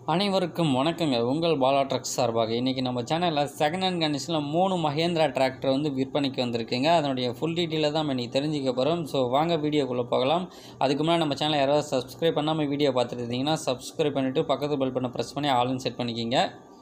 அனைவருக்கும் வணக்கங்க உங்கள் பாலா ட்ரக்ஸ் சார்பாக இன்றைக்கி நம்ம சேனலில் செகண்ட் ஹேண்ட் கண்டிஷனில் மூணு மஹேந்திரா டிராக்டர் வந்து விற்பனைக்கு வந்திருக்குங்க அதனுடைய ஃபுல் டீட்டெயிலை தான் இன்றைக்கி தெரிஞ்சுக்க போகிறோம் ஸோ வாங்க வீடியோக்குள்ளே போகலாம் அதுக்கு முன்னாடி நம்ம சேனலை யாராவது சப்ஸ்கிரைப் பண்ணாமல் வீடியோ பார்த்துட்டு இருந்தீங்கன்னா சப்ஸ்கிரைப் பண்ணிவிட்டு பக்கத்து பெல் பண்ண ப்ரெஸ் பண்ணி ஆல்னு செட் பண்ணிக்கிங்க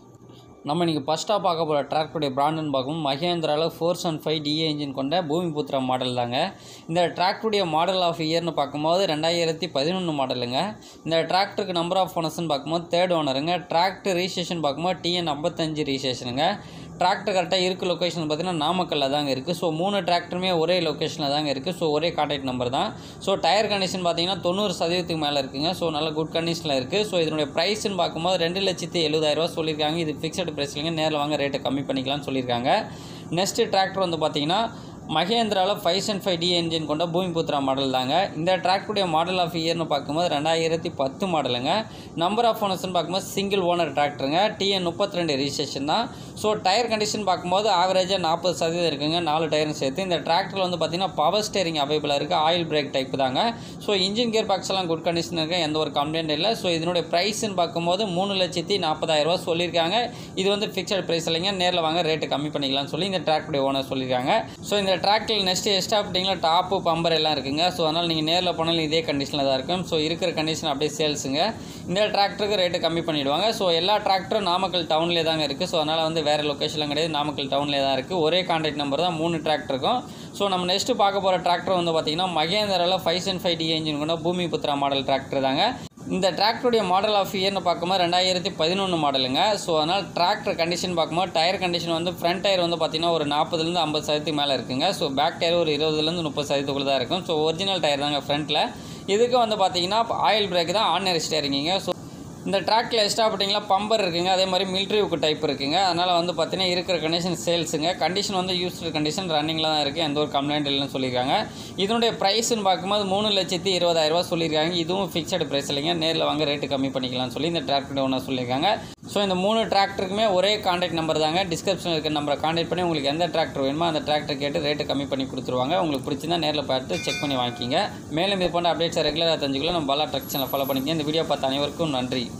நம்ம இன்றைக்கி ஃபஸ்ட்டாக பார்க்க போகிற டிராக்டருடைய பிராண்டுன்னு பார்க்கும் மஹேந்திராவில் four seven five DA engine கொண்ட பூமிபுத்ரா மாடல் தாங்க இந்த டிராக்டருடைய மாடல் ஆஃப் இயர்னு பார்க்கும்போது ரெண்டாயிரத்தி பதினொன்று மாடலுங்க இந்த டிராக்டருக்கு நம்பர் ஆஃப் ஓனர்ஸ்னு பார்க்கும்போது தேர்ட் ஓனருங்க டிராக்டர் ரிஜிஸ்ட்ரேஷன் பார்க்கும்போது டிஎன் ஐம்பத்தஞ்சு ரிஜிஸ்ட்ரேஷனுங்க டிராக்டர் கரெக்டாக இருக்க லொக்கேஷன் பார்த்தீங்கன்னா நாமக்கல்லில் தாங்க இருக்குது ஸோ மூணு டிராக்டருமே ஒரே லொக்கேஷனில் தாங்க இருக்குது ஸோ ஒரே கான்டாக்ட் நம்பர் தான் ஸோ டயர் கண்டிஷன் பார்த்தீங்கன்னா தொண்ணூறு சதவீதத்துக்கு மேலே இருக்குங்க ஸோ நல்ல குட் கண்டிஷனில் இருக்குது ஸோ இதனுடைய ப்ரைஸ்னு பார்க்கும்போது ரெண்டு லட்சத்தி எழுபதாயிரரூவா சொல்லியிருக்காங்க இது ஃபிக்ஸட் ப்ரைஸ்லிங்க நேரில் வாங்க ரேட்டை கம்மி பண்ணிக்கலாம்னு சொல்லியிருக்காங்க நெக்ஸ்ட்டு டிராக்டர் வந்து பார்த்தீங்கன்னா மகேந்திராவில் five and five D engine கொண்ட பூமிபுத்ரா மாடல் தாங்க இந்த டிராக்டருடைய மாடல் ஆஃப் இயர்னு பார்க்கும்போது ரெண்டாயிரத்தி பத்து மாடலுங்க நம்பர் ஆஃப் ஓனர்ஸ்னு பார்க்கும்போது சிங்கிள் ஓனர் டிராக்டருங்க டிஎன் முப்பத்தி ரெண்டு ரிஜிஸ்ட்ரேஷன் தான் ஸோ டயர் கண்டிஷன் பார்க்கும்போது ஆவரேஜாக நாற்பது சதவீதம் இருக்குங்க நாலு டயரும் சேர்த்து இந்த டிராக்டரில் வந்து பார்த்தீங்கன்னா பவர் ஸ்டேரிங் அவைபிளாக இருக்குது ஆயில் பிரேக் டைப் தாங்க ஸோ இன்ஜின் கியர் பாக்ஸ் எல்லாம் குட் கண்டிஷன் இருக்குது எந்த ஒரு கம்ப்ளைண்ட் இல்லை ஸோ இதனுடைய ப்ரைஸ்ன்னு பார்க்கும்போது மூணு லட்சத்தி நாற்பதாயிரரூவா சொல்லியிருக்காங்க இது வந்து ஃபிக்ஸட் ப்ரைஸ் இல்லைங்க நேரில் வாங்க ரேட்டு கம்மி பண்ணிக்கலாம்னு சொல்லி இந்த டிராக்டருடைய ஓனர் சொல்லியிருக்காங்க ஸோ இந்த டிராக்டரில் நெக்ஸ்ட் எக்ஸ்ட்ரா ஃபிட்டிங்கில் டாப்பு பம்பர் எல்லாம் இருக்குங்க ஸோ அதனால் நீங்கள் நேரில் போனாலும் இதே கண்டிஷனில் தான் இருக்கும் ஸோ இருக்கிற கண்டிஷன் அப்படியே சேல்ஸுங்க இந்த டிராக்டருக்கு ரேட்டு கம்மி பண்ணிவிடுவாங்க ஸோ எல்லா டிராக்டரும் நாமக்கல் டவுன்லேயே தாங்க இருக்குது ஸோ அதனால் வந்து வேறு லொக்கேஷன்லாம் கிடையாது நாமக்கல் டவுன்லேயே தான் இருக்குது ஒரே கான்டாக்ட் நம்பர் தான் மூணு டிராக்டருக்கும் ஸோ நம்ம நெக்ஸ்ட்டு பார்க்க போகிற டிராக்டர் வந்து பார்த்திங்கன்னா மகேந்திராவில் five and five D engine கொண்ட பூமி புத்ரா மாடல் டிராக்டர் தாங்க இந்த டிராக்டருடைய மாடல் ஆஃப் இயர்னு பார்க்கும்போது ரெண்டாயிரத்தி பதினொன்று மாடலுங்க ஸோ அதனால் டிராக்டர் கண்டிஷன் பார்க்கும்போது டயர் கண்டிஷன் வந்து ஃப்ரண்ட் டயர் வந்து பார்த்திங்கன்னா ஒரு நாற்பதுலேருந்து ஐம்பது சதவீதத்துக்கு மேலே இருக்குங்க ஸோ பேக் டயர் ஒரு இருபதுலேருந்து முப்பது சதவீதத்துக்குள்ள தான் இருக்கும் ஸோ ஒரிஜினல் டயர் தாங்க ஃப்ரண்ட்டில் இதுக்கு வந்து பார்த்திங்கன்னா ஆயில் பிரேக் தான் ஆர்டினரி ஸ்டேரிங்க ஸோ இந்த ட்ராக்கில் எக்ஸ்ட்ரா பார்த்தீங்களா பம்பர் இருக்குங்க அதே மாதிரி மிலிட்ரி உக்கு டைப் இருக்குங்க அதனால் வந்து பார்த்தீங்கன்னா இருக்கிற கண்டிஷன் சேல்ஸுங்க கண்டிஷன் வந்து யூஸ்டு கண்டிஷன் ரன்னிங்கில் தான் இருக்குது எந்த ஒரு கம்ப்ளைண்ட் இல்லைன்னு சொல்லியிருக்காங்க இதனுடைய ப்ரைஸ்னு பார்க்கும்போது மூணு லட்சத்தி இருபதாயிரரூவா சொல்லியிருக்காங்க இதுவும் ஃபிக்ஸட் ப்ரைஸ் இல்லைங்க நேரில் வாங்க ரேட்டு கம்மி பண்ணிக்கலாம்னு சொல்லி இந்த டிராக்டர் ஒன்று சொல்லியிருக்காங்க ஸோ இந்த மூணு டிராக்டருக்குமே ஒரே கான்டாக்ட் நம்பர் தாங்க டிஸ்கிரிப்ஷனில் இருக்க நம்பரை கான்டாக்ட் பண்ணி உங்களுக்கு எந்த டிராக்டர் வேணுமோ அந்த டிராக்டர் கேட்டு ரேட்டு கம்மி பண்ணி கொடுத்துருவாங்க உங்களுக்கு பிடிச்சிருந்தா நேரில் பார்த்து செக் பண்ணி வாங்கிக்கிங்க மேலும் இது போன்ற அப்டேட்ஸை ரெகுலராக தெரிஞ்சுக்கலாம் நம்ம பலா ட்ரக் சேனல் ஃபாலோ பண்ணிக்கங்க இந்த வீடியோ பார்த்த அனைவருக்கும் நன்றி